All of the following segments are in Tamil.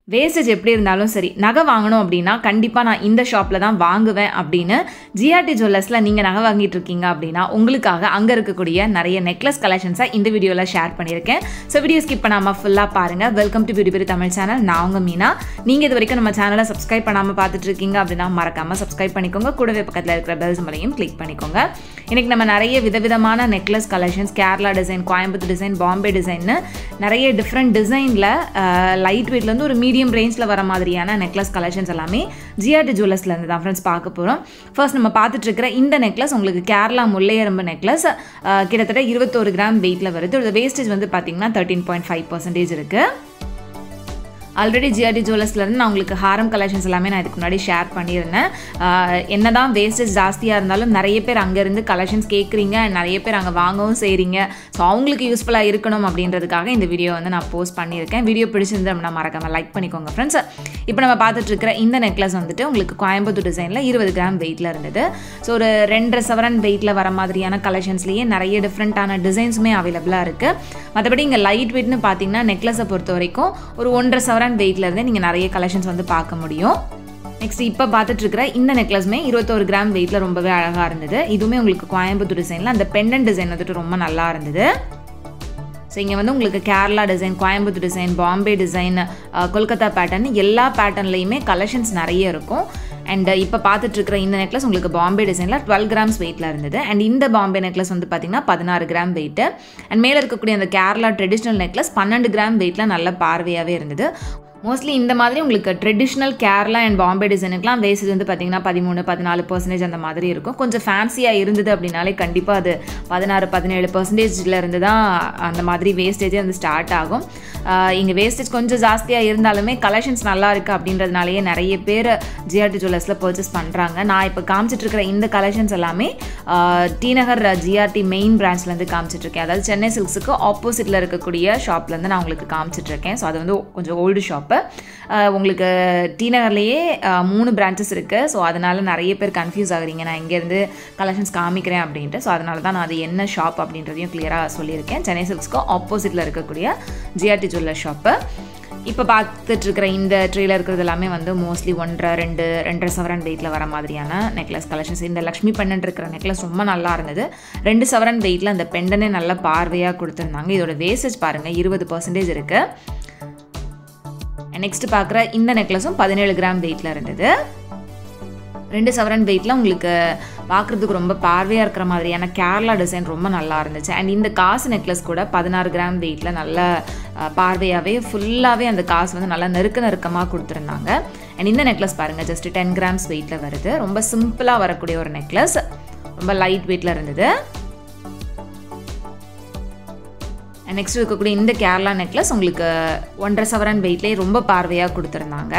வேஸ்டேஜ் எப்படி இருந்தாலும் சரி நகை வாங்கணும் அப்படின்னா கண்டிப்பாக நான் இந்த ஷாப்பில் தான் வாங்குவேன் அப்படின்னு ஜிஆர்டி ஜுவல்லர்ஸில் நீங்கள் நகை வாங்கிட்டு இருக்கீங்க அப்படின்னா உங்களுக்காக அங்கே இருக்கக்கூடிய நிறைய நெக்லஸ் கலெக்ஷன்ஸை இந்த வீடியோவில் ஷேர் பண்ணியிருக்கேன் ஸோ வீடியோ ஸ்கிப் பண்ணாமல் ஃபுல்லாக பாருங்கள் வெல்கம் டு பியூட்டி பிரி தமிழ் சேனல் நான் உங்கள் மீனா நீங்கள் இது வரைக்கும் நம்ம சேனலை சப்ஸ்கிரைப் பண்ணாமல் பார்த்துட்டு இருக்கீங்க அப்படின்னா மறக்காமல் சப்ஸ்கிரைப் பண்ணிக்கோங்க கூடவே பக்கத்தில் இருக்கிற பெல்ஸ் மலையும் கிளிக் பண்ணிக்கோங்க இன்றைக்கி நம்ம நிறைய விதவிதமான necklace collections Kerala design Coimbatore design Bombay டிசைன்னு நிறைய டிஃப்ரெண்ட் டிசைனில் லைட் வெயிட்லேருந்து ஒரு மீடியம் ரேஞ்சில் வர மாதிரியான நெக்லஸ் கலெக்ஷன்ஸ் எல்லாமே ஜிஆர்டி ஜுவல்லர்ஸ்லேருந்து தான் ஃப்ரெண்ட்ஸ் பார்க்க போகிறோம் ஃபர்ஸ்ட் நம்ம பார்த்துட்டு இருக்கிற இந்த நெக்லஸ் உங்களுக்கு கேரளா முல்லையரம்பு நெக்லஸ் கிட்டத்தட்ட இருபத்தோரு கிராம் வெயிட்டில் வருது இதோட வேஸ்டேஜ் வந்து பார்த்தீங்கன்னா தேர்ட்டின் பாயிண்ட் ஃபைவ் பர்சன்டேஜ் இருக்குது ஆல்ரெடி ஜிஆர்டி ஜுவல்லர்ஸ்லேருந்து நான் உங்களுக்கு ஹாரம் கலெக்ஷன்ஸ் எல்லாமே நான் இதுக்கு முன்னாடி ஷேர் பண்ணியிருந்தேன் என்ன தான் வேஸ்டேஜ் ஜாஸ்தியாக இருந்தாலும் நிறைய பேர் அங்கேருந்து கலெக்ஷன்ஸ் கேட்குறீங்க நிறைய பேர் அங்கே வாங்கவும் செய்கிறீங்க ஸோ அவங்களுக்கு யூஸ்ஃபுல்லாக இருக்கணும் அப்படின்றதுக்காக இந்த வீடியோ வந்து நான் போஸ்ட் பண்ணியிருக்கேன் வீடியோ பிடிச்சிருந்து அப்படின்னா மறக்காமல் லைக் பண்ணிக்கோங்க ஃப்ரெண்ட்ஸ் இப்போ நம்ம பார்த்துட்டு இருக்கிற இந்த நெக்லஸ் வந்துட்டு உங்களுக்கு கோயம்புத்தூர் டிசைனில் இருபது கிராம் வெயிட்டில் இருந்தது ஸோ ஒரு ரெண்டரை சவரன் வெயிட்டில் வர மாதிரியான கலெக்ஷன்ஸ்லேயே நிறைய டிஃப்ரெண்ட்டான டிசைன்ஸுமே அவைலபிளாக இருக்குது மற்றபடி இங்கே லைட் வெயிட்னு பார்த்தீங்கன்னா நெக்லஸை பொறுத்த வரைக்கும் ஒரு ஒன்றரை சவரன் வெயிட்ல இருந்து நீங்கள் நிறைய கலெக்ஷன்ஸ் வந்து பார்க்க முடியும் நெக்ஸ்ட் இப்போ பார்த்துட்டு இருக்கிற இந்த நெக்லஸ்மே இருபத்தோரு கிராம் வெயிட்டில் ரொம்பவே அழகாக இருந்தது இதுவுமே உங்களுக்கு கோயம்புத்தூர் டிசைனில் அந்த பெண்டன் டிசைன் வந்துட்டு ரொம்ப நல்லா இருந்தது ஸோ இங்கே வந்து உங்களுக்கு Kerala design Coimbatore design Bombay design Kolkata pattern எல்லா பேட்டர்ன்லேயுமே கலெக்ஷன்ஸ் நிறைய இருக்கும் அண்ட் இப்போ பார்த்துட்டு இருக்கிற இந்த நெக்லஸ் உங்களுக்கு பாம்பே டிசைனில் டுவெல் கிராம்ஸ் வெயிட்டில் இருந்தது அண்ட் இந்த பாம்பே நெக்லஸ் வந்து பார்த்தீங்கன்னா பதினாறு கிராம் வெயிட்டு அண்ட் மேலே இருக்கக்கூடிய அந்த கேரளா ட்ரெடிஷ்னல் நெக்லஸ் பன்னெண்டு கிராம் வெயிட்டில் நல்ல பார்வையாகவே இருந்தது மோஸ்ட்லி இந்த மாதிரி உங்களுக்கு ட்ரெடிஷ்னல் கேரளா அண்ட் பாம்பே டிசைனுக்குலாம் வேஸ்டேஜ் வந்து பார்த்தீங்கன்னா பதிமூணு பதினாலு பர்சன்டேஜ் அந்த மாதிரி இருக்கும் கொஞ்சம் ஃபேன்சியாக இருந்தது அப்படின்னாலே கண்டிப்பாக அது பதினாறு பதினேழு பர்சன்டேஜில் இருந்து தான் அந்த மாதிரி வேஸ்டேஜே வந்து ஸ்டார்ட் ஆகும் இங்கே வேஸ்டேஜ் கொஞ்சம் ஜாஸ்தியாக இருந்தாலுமே கலெக்ஷன்ஸ் நல்லா இருக்குது அப்படின்றதுனாலேயே நிறைய பேர் ஜிஆர்டி ஜுவல்லர்ஸில் பர்ச்சேஸ் பண்ணுறாங்க நான் இப்போ காமிச்சிட்டு இருக்கிற இந்த கலெக்ஷன்ஸ் எல்லாமே டி நகர் ஜிஆர்டி மெயின் பிரான்ச்லேருந்து காமிச்சிட்ருக்கேன் அதாவது சென்னை சில்க்ஸுக்கு ஆப்போசிட்டில் இருக்கக்கூடிய ஷாப்லேருந்து நான் உங்களுக்கு காமிச்சிட்ருக்கேன் ஸோ அது வந்து கொஞ்சம் ஓல்டு ஷாப்பு உங்களுக்கு டி நகர்லேயே மூணு பிரான்ச்சஸ் இருக்குது ஸோ அதனால் நிறைய பேர் கன்ஃபியூஸ் ஆகுறீங்க நான் இங்கேருந்து கலெக்ஷன்ஸ் காமிக்கிறேன் அப்படின்ட்டு ஸோ அதனால தான் நான் அது என்ன ஷாப் அப்படின்றதையும் கிளியராக சொல்லியிருக்கேன் சென்னை சில்க்ஸ்க்கு ஆப்போசிட்டில் இருக்கக்கூடிய ஜிஆர்டி ஜுவல்லர் ஷாப்பு இப்போ பார்த்துட்டு இருக்கிற இந்த ட்ரீல இருக்கிறது எல்லாமே வந்து மோஸ்ட்லி ஒன்றரை ரெண்டு ரெண்டரை சவரன் வெயிட்டில் வர மாதிரியான நெக்லஸ் கலெக்ஷன்ஸ் இந்த லக்ஷ்மி பெண்டன் இருக்கிற நெக்லஸ் ரொம்ப நல்லா இருந்தது ரெண்டு சவரன் வெயிட்டில் அந்த பெண்டனே நல்ல பார்வையாக கொடுத்துருந்தாங்க இதோட வேஸ்டேஜ் பாருங்கள் இருபது பர்சன்டேஜ் இருக்குது நெக்ஸ்ட் பார்க்குற இந்த நெக்லஸும் பதினேழு கிராம் வெயிட்டில் இருந்தது ரெண்டு சவரன் வெயிட்டில் உங்களுக்கு பார்க்குறதுக்கு ரொம்ப பார்வையாக இருக்கிற மாதிரியான கேரளா டிசைன் ரொம்ப நல்லா இருந்துச்சு அண்ட் இந்த காசு நெக்லஸ் கூட பதினாறு கிராம் வெயிட்டில் நல்ல பார்வையாகவே ஃபுல்லாகவே அந்த காசு வந்து நல்லா நெருக்க நெருக்கமாக கொடுத்துருந்தாங்க அண்ட் இந்த நெக்லஸ் பாருங்கள் ஜஸ்ட் டென் கிராம்ஸ் வெயிட்டில் வருது ரொம்ப சிம்பிளாக வரக்கூடிய ஒரு நெக்லஸ் ரொம்ப லைட் வெயிட்டில் இருந்தது நெக்ஸ்ட் இருக்கக்கூடிய இந்த கேரளா நெக்லஸ் உங்களுக்கு ஒன்றரை சவரன் வெயிட்லேயே ரொம்ப பார்வையாக கொடுத்துருந்தாங்க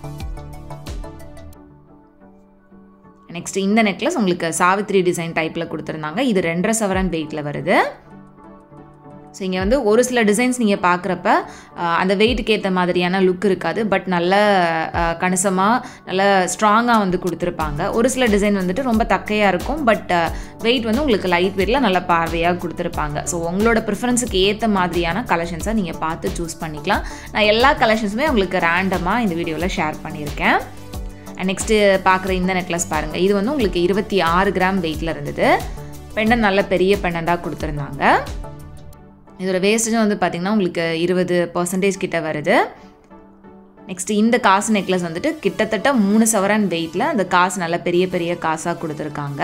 நெக்ஸ்ட் இந்த நெக்லஸ் உங்களுக்கு சாவித்ரி டிசைன் டைப்பில் கொடுத்துருந்தாங்க இது ரெண்டரை சவரன் வெயிட்டில் வருது ஸோ இங்கே வந்து ஒரு சில டிசைன்ஸ் நீங்கள் பார்க்குறப்ப அந்த வெயிட்டுக்கு ஏற்ற மாதிரியான லுக் இருக்காது பட் நல்ல கணிசமாக நல்ல ஸ்ட்ராங்காக வந்து கொடுத்துருப்பாங்க ஒரு சில டிசைன் வந்துட்டு ரொம்ப தக்கையாக இருக்கும் பட் வெயிட் வந்து உங்களுக்கு லைட் வெயிட்டில் நல்ல பார்வையாக கொடுத்துருப்பாங்க ஸோ உங்களோட ப்ரிஃபரன்ஸுக்கு ஏற்ற மாதிரியான கலெக்ஷன்ஸை நீங்கள் பார்த்து சூஸ் பண்ணிக்கலாம் நான் எல்லா கலெக்ஷன்ஸுமே உங்களுக்கு ரேண்டமாக இந்த வீடியோவில் ஷேர் பண்ணியிருக்கேன் நெக்ஸ்ட்டு பார்க்குற இந்த நெக்லஸ் பாருங்கள் இது வந்து உங்களுக்கு இருபத்தி ஆறு கிராம் வெயிட்டில் இருந்தது பெண்டன் நல்ல பெரிய பெண்டண்டாக கொடுத்துருந்தாங்க இதோட வேஸ்டேஜும் வந்து பார்த்திங்கன்னா உங்களுக்கு இருபது பர்சன்டேஜ் கிட்ட வருது நெக்ஸ்ட்டு இந்த காசு நெக்லஸ் வந்துட்டு கிட்டத்தட்ட மூணு சவரன் வெயிட்டில் அந்த காசு நல்ல பெரிய பெரிய காசாக கொடுத்துருக்காங்க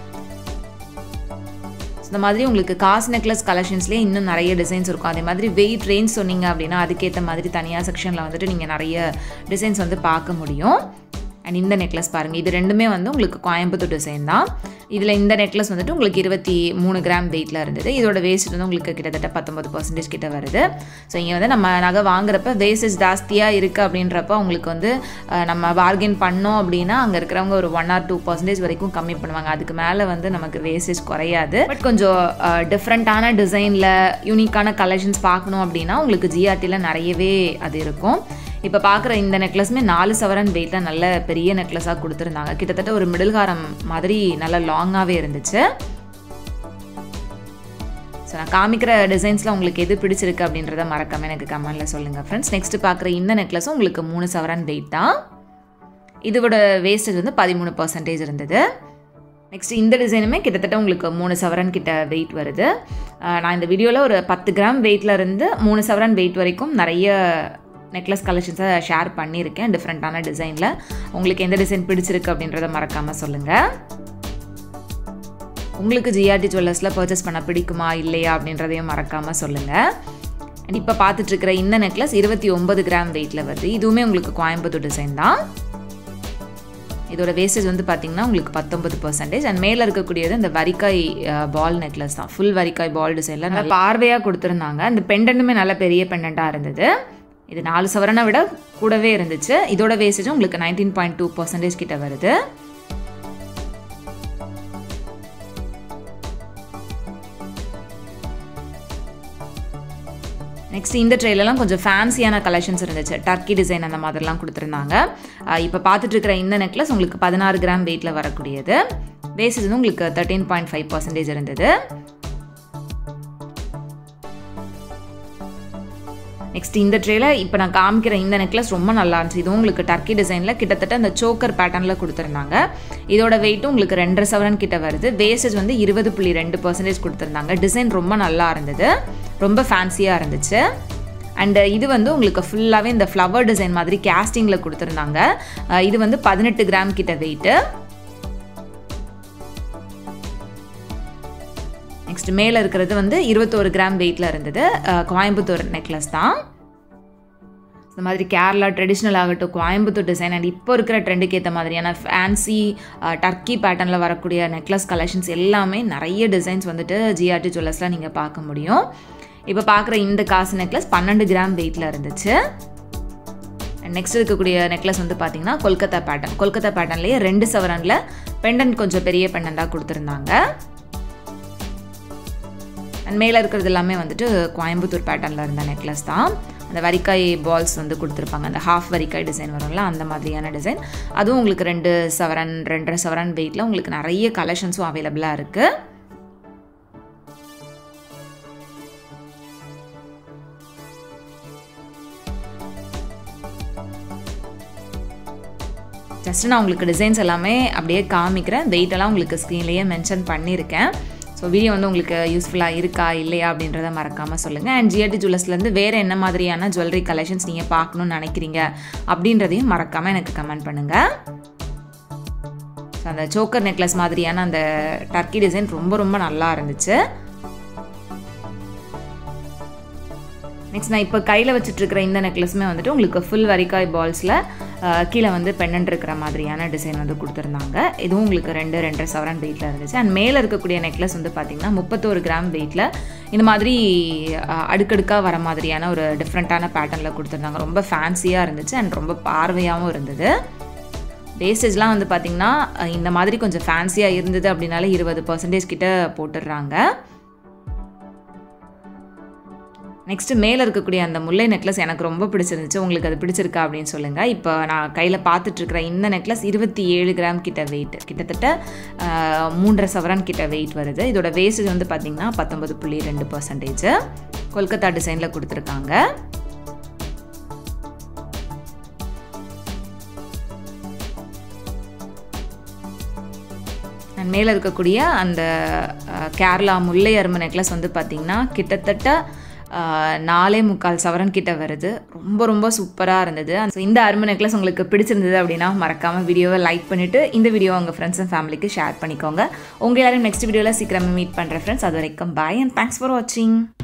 இந்த மாதிரி உங்களுக்கு காசு நெக்லஸ் கலெக்ஷன்ஸ்லேயே இன்னும் நிறைய டிசைன்ஸ் இருக்கும் அதே மாதிரி வெயிட் ரேஞ்ச் சொன்னீங்க அப்படின்னா அதுக்கேற்ற மாதிரி தனியாக செக்ஷனில் வந்துட்டு நீங்கள் நிறைய டிசைன்ஸ் வந்து பார்க்க முடியும் அண்ட் இந்த நெக்லஸ் பாருங்கள் இது ரெண்டுமே வந்து உங்களுக்கு கோயம்புத்தூர் டிசைன் தான் இதில் இந்த நெக்லஸ் வந்துட்டு உங்களுக்கு இருபத்தி மூணு கிராம் வெயிட்டில் இருந்தது இதோட வேஸ்ட் வந்து உங்களுக்கு கிட்டத்தட்ட பத்தொம்பது பர்சன்டேஜ் கிட்ட வருது ஸோ இங்கே வந்து நம்ம நகை வாங்குறப்ப வேஸ்டேஜ் ஜாஸ்தியாக இருக்குது அப்படின்றப்ப உங்களுக்கு வந்து நம்ம பார்கெயின் பண்ணோம் அப்படின்னா அங்கே இருக்கிறவங்க ஒரு ஒன் ஆர் டூ பர்சன்டேஜ் வரைக்கும் கம்மி பண்ணுவாங்க அதுக்கு மேலே வந்து நமக்கு வேஸ்டேஜ் குறையாது பட் கொஞ்சம் டிஃப்ரெண்ட்டான டிசைனில் யூனிக்கான கலெக்ஷன்ஸ் பார்க்கணும் அப்படின்னா உங்களுக்கு ஜிஆர்டியில் நிறையவே அது இருக்கும் இப்போ பார்க்குற இந்த நெக்லஸுமே நாலு சவரன் வெயிட்டில் நல்ல பெரிய நெக்லஸாக கொடுத்துருந்தாங்க கிட்டத்தட்ட ஒரு மிடில் ஹாரம் மாதிரி நல்ல லாங்காகவே இருந்துச்சு ஸோ ஸோ நான் காமிக்கிற டிசைன்ஸில் உங்களுக்கு எது பிடிச்சிருக்கு அப்படின்றத மறக்காம எனக்கு கமெண்ட்டில் சொல்லுங்கள் ஃப்ரெண்ட்ஸ் நெக்ஸ்ட் பார்க்குற இந்த நெக்லஸும் உங்களுக்கு மூணு சவரன் வெயிட் தான் இதோட வேஸ்டேஜ் வந்து பதிமூணு பர்சன்டேஜ் இருந்தது நெக்ஸ்ட் இந்த டிசைனுமே கிட்டத்தட்ட உங்களுக்கு மூணு சவரன் கிட்ட வெயிட் வருது அஹ் நான் இந்த வீடியோவில் ஒரு பத்து கிராம் வெயிட்ல இருந்து மூணு சவரன் வெயிட் வரைக்கும் நிறைய நெக்லஸ் கலெக்ஷன்ஸை ஷேர் பண்ணியிருக்கேன் டிஃப்ரெண்ட்டான டிசைனில் உங்களுக்கு எந்த டிசைன் பிடிச்சிருக்கு அப்படின்றத மறக்காமல் சொல்லுங்கள் உங்களுக்கு ஜிஆர்டி ஜுவல்லர்ஸில் பர்ச்சேஸ் பண்ண பிடிக்குமா இல்லையா அப்படின்றதையும் மறக்காமல் சொல்லுங்கள் அண்ட் இப்போ பார்த்துட்ருக்கிற இந்த நெக்லஸ் இருபத்தி ஒன்பது கிராம் வெயிட்டில் வருது இதுவுமே உங்களுக்கு கோயம்புத்தூர் டிசைன் தான் இதோட வேஸ்டேஜ் வந்து பார்த்தீங்கன்னா உங்களுக்கு பத்தொன்பது பர்சன்டேஜ் அண்ட் மேலே இருக்கக்கூடியது இந்த வரிக்காய் பால் நெக்லஸ் தான் ஃபுல் வரிக்காய் பால் டிசைனில் நல்லா பார்வையாக கொடுத்துருந்தாங்க அந்த பெண்டன்ட்டுமே நல்ல பெரிய பெண்டண்ட்டாக இருந்தது இது நாலு சவரனை விட கூடவே இருந்துச்சு இதோட வேஸ்டேஜும் உங்களுக்கு நைன்டீன் பாயிண்ட் டூ பர்சன்டேஜ் கிட்ட வருது நெக்ஸ்ட் இந்த ட்ரெயிலெலாம் கொஞ்சம் ஃபேன்சியான கலெக்ஷன்ஸ் இருந்துச்சு டர்க்கி டிசைன் அந்த மாதிரிலாம் கொடுத்துருந்தாங்க இப்போ பார்த்துட்டு இருக்கிற இந்த நெக்லஸ் உங்களுக்கு பதினாறு கிராம் வெயிட்டில் வரக்கூடியது வேஸ்டேஜ் வந்து உங்களுக்கு தேர்ட்டீன் பாயிண்ட் ஃபைவ் பர்சன்டேஜ் இருந்தது நெக்ஸ்ட் இந்த ட்ரேல இப்போ நான் காமிக்கிற இந்த நெக்லஸ் ரொம்ப நல்லா இருந்துச்சு இதுவும் உங்களுக்கு டர்க்கி டிசைனில் கிட்டத்தட்ட அந்த சோக்கர் பேட்டர்னில் கொடுத்துருந்தாங்க இதோட வெயிட்டும் உங்களுக்கு ரெண்டரை சவரன் கிட்ட வருது வேஸ்டேஜ் வந்து இருபது புள்ளி ரெண்டு பர்சன்டேஜ் கொடுத்துருந்தாங்க டிசைன் ரொம்ப நல்லா இருந்தது ரொம்ப ஃபேன்சியாக இருந்துச்சு அண்ட் இது வந்து உங்களுக்கு ஃபுல்லாகவே இந்த ஃப்ளவர் டிசைன் மாதிரி கேஸ்டிங்கில் கொடுத்துருந்தாங்க அஹ் இது வந்து பதினெட்டு கிராம் கிட்ட வெயிட்டு நெக்ஸ்ட் மேலே இருக்கிறது வந்து இருபத்தோரு கிராம் வெயிட்டில் இருந்தது அஹ் கோயம்புத்தூர் நெக்லஸ் தான் இந்த மாதிரி கேரளா ட்ரெடிஷ்னல் ஆகட்டும் கோயம்புத்தூர் டிசைன் அண்ட் இப்போ இருக்கிற ட்ரெண்டுக்கு ஏற்ற மாதிரியான ஃபேன்சி டர்க்கி பேட்டர்னில் வரக்கூடிய நெக்லஸ் கலெக்ஷன்ஸ் எல்லாமே நிறைய டிசைன்ஸ் வந்துட்டு ஜிஆர்டி ஜுவல்லர்ஸில் நீங்கள் பார்க்க முடியும் இப்போ பார்க்குற இந்த காசு நெக்லஸ் பன்னெண்டு கிராம் வெயிட்டில் இருந்துச்சு நெக்ஸ்ட் இருக்கக்கூடிய நெக்லஸ் வந்து பார்த்தீங்கன்னா கொல்கத்தா பேட்டர்ன் கொல்கத்தா பேட்டர்ன்லேயே ரெண்டு சவரனில் பெண்டன்ட் கொஞ்சம் பெரிய பெண்டண்டாக கொடுத்துருந்தாங்க அண்ட் மேலே இருக்கிறது எல்லாமே வந்துட்டு கோயம்புத்தூர் பேட்டர்னில் இருந்த நெக்லஸ் தான் அந்த வரிக்காய் பால்ஸ் வந்து கொடுத்துருப்பாங்க அந்த ஹாஃப் வரிக்காய் டிசைன் வரும்ல அந்த மாதிரியான டிசைன் அதுவும் உங்களுக்கு ரெண்டு சவரன் ரெண்டரை சவரன் வெயிட்டில் உங்களுக்கு நிறைய கலெக்ஷன்ஸும் அவைலபிளாக இருக்குது ஜஸ்ட் நான் உங்களுக்கு டிசைன்ஸ் எல்லாமே அப்படியே காமிக்கிறேன் வெயிட்டெல்லாம் உங்களுக்கு ஸ்க்ரீன்லேயே மென்ஷன் பண்ணியிருக்கேன் ஸோ வீடியோ வந்து உங்களுக்கு யூஸ்ஃபுல்லாக இருக்கா இல்லையா அப்படின்றத மறக்காமல் சொல்லுங்கள் அண்ட் ஜிஆர்டி ஜுவல்லர்ஸ்லேருந்து வேறு என்ன மாதிரியான ஜுவல்லரி கலெக்ஷன்ஸ் நீங்கள் பார்க்கணுன்னு நினைக்கிறீங்க அப்படின்றதையும் மறக்காமல் எனக்கு கமெண்ட் பண்ணுங்கள் ஸோ அந்த சோக்கர் நெக்லஸ் மாதிரியான அந்த டர்க்கி டிசைன் ரொம்ப ரொம்ப நல்லா இருந்துச்சு நெக்ஸ்ட் நான் இப்போ கையில் வச்சுட்ருக்கிற இந்த நெக்லஸுமே வந்துட்டு உங்களுக்கு ஃபுல் வரிக்காய் பால்ஸில் கீழே வந்து பெண்ணன் இருக்கிற மாதிரியான டிசைன் வந்து கொடுத்துருந்தாங்க இதுவும் உங்களுக்கு ரெண்டு ரெண்டரை சவரன் வெயிட்டில் இருந்துச்சு அண்ட் மேலே இருக்கக்கூடிய நெக்லஸ் வந்து பார்த்திங்கன்னா முப்பத்தோரு கிராம் வெயிட்டில் இந்த மாதிரி அஹ், அடுக்கடுக்காக வர மாதிரியான ஒரு டிஃப்ரெண்ட்டான பேட்டர்னில் கொடுத்துருந்தாங்க ரொம்ப ஃபேன்சியாக இருந்துச்சு அண்ட் ரொம்ப பார்வையாகவும் இருந்தது வேஸ்டேஜ்லாம் வந்து பார்த்திங்கன்னா அஹ், இந்த மாதிரி கொஞ்சம் ஃபேன்சியாக இருந்தது அப்படின்னாலே இருபது பர்சன்டேஜ் கிட்ட போட்டுடுறாங்க நெக்ஸ்ட்டு மேலே இருக்கக்கூடிய அந்த முல்லை நெக்லஸ் எனக்கு ரொம்ப பிடிச்சிருந்துச்சு உங்களுக்கு அது பிடிச்சிருக்கா அப்படின்னு சொல்லுங்கள் இப்போ நான் கையில் பார்த்துட்ருக்கிற இந்த நெக்லஸ் இருபத்தி ஏழு கிராம் கிட்ட வெயிட் கிட்டத்தட்ட ஆஹ், மூன்றரை சவரன் கிட்ட வெயிட் வருது இதோட வேஸ்டேஜ் வந்து பார்த்திங்கன்னா பத்தொன்பது புள்ளி ரெண்டு பர்சன்டேஜ் கொல்கத்தா டிசைனில் கொடுத்துருக்காங்க அண்ட் மேலே இருக்கக்கூடிய அந்த அஹ், கேரளா முல்லை அரும்பு நெக்லஸ் வந்து பார்த்திங்கன்னா கிட்டத்தட்ட அஹ், நாலே முக்கால் சவரன் கிட்ட வருது ரொம்ப ரொம்ப சூப்பராக இருந்தது ஸோ இந்த அரும்பு நெக்லஸ் உங்களுக்கு பிடிச்சிருந்தது அப்படின்னா மறக்காமல் வீடியோவை லைக் பண்ணிவிட்டு இந்த வீடியோ உங்கள் ஃப்ரெண்ட்ஸ் அண்ட் ஃபேமிலிக்கு ஷேர் பண்ணிக்கோங்க உங்கள் எல்லாரும் நெக்ஸ்ட் வீடியோவில் சீக்கிரமே மீட் பண்ணுறேன் ஃப்ரெண்ட்ஸ் அது வரைக்கும் பாய் அண்ட் தேங்க்ஸ் ஃபார் வாட்சிங்